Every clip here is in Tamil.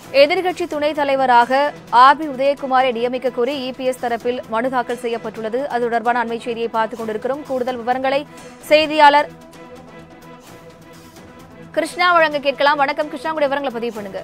எதிர்க்கட்சி துணைத் தலைவராக ஆர் பி உதயகுமாரை நியமிக்க கோரி இபிஎஸ் தரப்பில் மனு தாக்கல் செய்யப்பட்டுள்ளது அது தொடர்பான அண்மை செய்தியை பார்த்துக் கொண்டிருக்கிறோம் கூடுதல் விவரங்களை செய்தியாளர் கிருஷ்ணா வழங்க கேட்கலாம் வணக்கம் கிருஷ்ணா உங்களுடைய விவரங்களை பதிவு பண்ணுங்க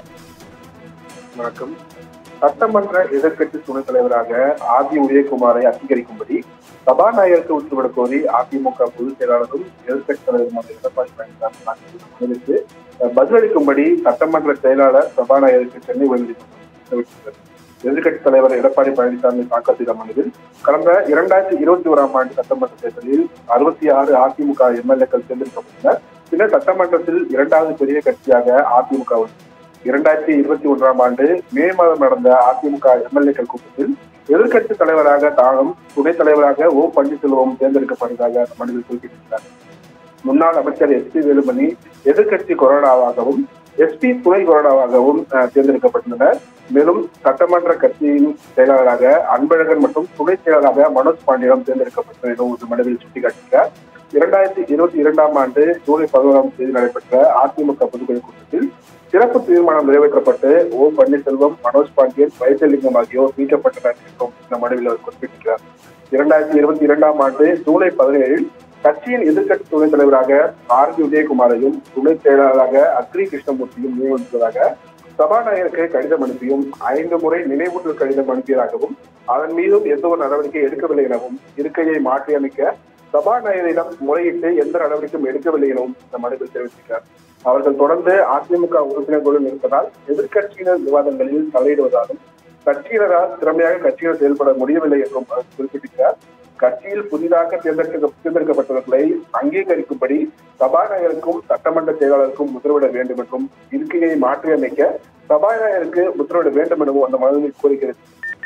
வணக்கம் சட்டமன்ற எதிர்க்கட்சி துணைத் தலைவராக ஆதி உதயகுமாரை அங்கீகரிக்கும்படி சபாநாயகருக்கு உத்தரவிட கோரி அதிமுக பொதுச் செயலாளரும் எதிர்க்கட்சி தலைவருமான எடப்பாடி பழனிசாமி தாக்கல் மனுவிற்கு அஹ், பதிலளிக்கும்படி சட்டமன்ற செயலாளர் சபாநாயகருக்கு சென்னை உயர்நீதிமன்றம் உத்தரவிட்டுள்ளது எதிர்க்கட்சி தலைவர் எடப்பாடி பழனிசாமி தாக்கல் செய்த மனுவில் கடந்த இரண்டாயிரத்தி இருபத்தி ஓராம் ஆண்டு சட்டமன்ற தேர்தலில் அறுபத்தி ஆறு அதிமுக எம்எல்ஏக்கள் தேர்ந்தெடுக்கப்பட்டனர் பின்னர் சட்டமன்றத்தில் இரண்டாவது பெரிய கட்சியாக அதிமுக உள்ளது இரண்டாயிரத்தி இருபத்தி ஒன்றாம் ஆண்டு மே மாதம் நடந்த அதிமுக எம்எல்ஏக்கள் கூட்டத்தில் எதிர்க்கட்சி தலைவராக தானும் துணைத் தலைவராக ஓ பன்னீர்செல்வம் தேர்ந்தெடுக்கப்படுவதாக அந்த மனுவில் குறிப்பிட்டிருக்கிறார் முன்னாள் அமைச்சர் எஸ் பி வேலுமணி எதிர்க்கட்சி கொறடாவாகவும் எஸ்பி துணை கொறடாவாகவும் அஹ், தேர்ந்தெடுக்கப்பட்டுள்ளனர் மேலும் சட்டமன்ற கட்சியின் செயலாளராக அன்பழகன் மற்றும் துணை செயலாளராக மனோஜ் பாண்டியம் தேர்ந்தெடுக்கப்பட்டனர் எனவும் இந்த மனுவில் சுட்டிக்காட்டுகிறார் இரண்டாயிரத்தி இருபத்தி இரண்டாம் ஆண்டு ஜூலை பதினோராம் தேதி நடைபெற்ற அதிமுக பொதுக்குழு கூட்டத்தில் சிறப்பு தீர்மானம் நிறைவேற்றப்பட்டு ஓ பன்னீர்செல்வம் மனோஜ் பாண்டியன் வைத்தியலிங்கம் ஆகியோர் நீக்கப்பட்டனர் என்றும் இந்த மனுவில் அவர் குறிப்பிட்டிருக்கிறார் இரண்டாயிரத்தி இருபத்தி இரண்டாம் ஆண்டு ஜூலை பதினேழில் கட்சியின் எதிர்க்கட்சி துணைத் தலைவராக ஆர் பி உதயகுமாரையும் துணை செயலாளராக அக்ரி கிருஷ்ணமூர்த்தியும் நியமித்ததாக சபாநாயகருக்கு கடிதம் அனுப்பியும் ஐந்து முறை நினைவூட்டல் கடிதம் அனுப்பியதாகவும் அதன் மீதும் எந்த ஒரு நடவடிக்கை எடுக்கவில்லை எனவும் இருக்கையை மாற்றியமைக்க சபாநாயகரிடம் முறையிட்டு எந்த நடவடிக்கையும் எடுக்கவில்லை எனவும் இந்த மனுவில் தெரிவித்திருக்கிறார் அவர்கள் தொடர்ந்து அதிமுக உறுப்பினர்களுடன் இருப்பதால் எதிர்க்கட்சியினர் விவாதங்களில் தலையிடுவதாலும் கட்சியினரால் திறமையாக கட்சியினர் செயல்பட முடியவில்லை என்றும் அவர் குறிப்பிட்டிருக்கிறார் கட்சியில் புதிதாக தேர்ந்தெடுக்க தேர்ந்தெடுக்கப்பட்டவர்களை அங்கீகரிக்கும்படி சபாநாயகருக்கும் சட்டமன்ற செயலாளருக்கும் உத்தரவிட வேண்டும் என்றும் இருக்கையை மாற்றியமைக்க சபாநாயகருக்கு உத்தரவிட வேண்டும் எனவும் அந்த மனுவில் கோரிக்கிறது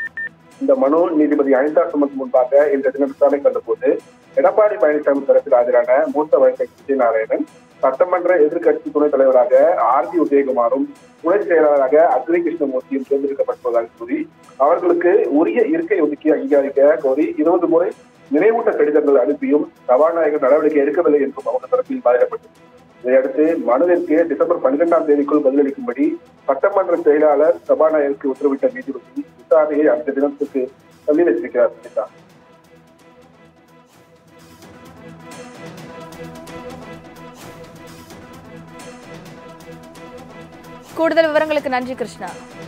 இந்த மனு நீதிபதி அனிதா சுமத் முன்பாக இந்த தினம் விசாரணை கண்டபோது எடப்பாடி பழனிசாமி தரப்பில் ஆஜரான மூத்த வழக்கறிஞர் விஜயநாராயணன் சட்டமன்ற எதிர்க்கட்சி துணைத் தலைவராக ஆர் பி உதயகுமாரும் துணை செயலாளராக அக்ரி கிருஷ்ணமூர்த்தியும் தேர்ந்தெடுக்கப்பட்டுள்ளதாக கூறி அவர்களுக்கு உரிய இருக்கை ஒதுக்கி அங்கீகரிக்க கோரி இருபது முறை நினைவூட்ட கடிதங்கள் அனுப்பியும் சபாநாயகர் நடவடிக்கை எடுக்கவில்லை என்றும் அவங்க தரப்பில் பாதிக்கப்பட்டது இதையடுத்து மனுவிற்கு டிசம்பர் பன்னிரெண்டாம் தேதிக்குள் பதிலளிக்கும்படி சட்டமன்ற செயலாளர் சபாநாயகருக்கு உத்தரவிட்ட நீதிபதி விசாரணையை அந்த தினத்துக்கு தள்ளி வைத்திருக்கிறார் சுனிதா. கூடுதல் விவரங்களுக்கு நன்றி கிருஷ்ணா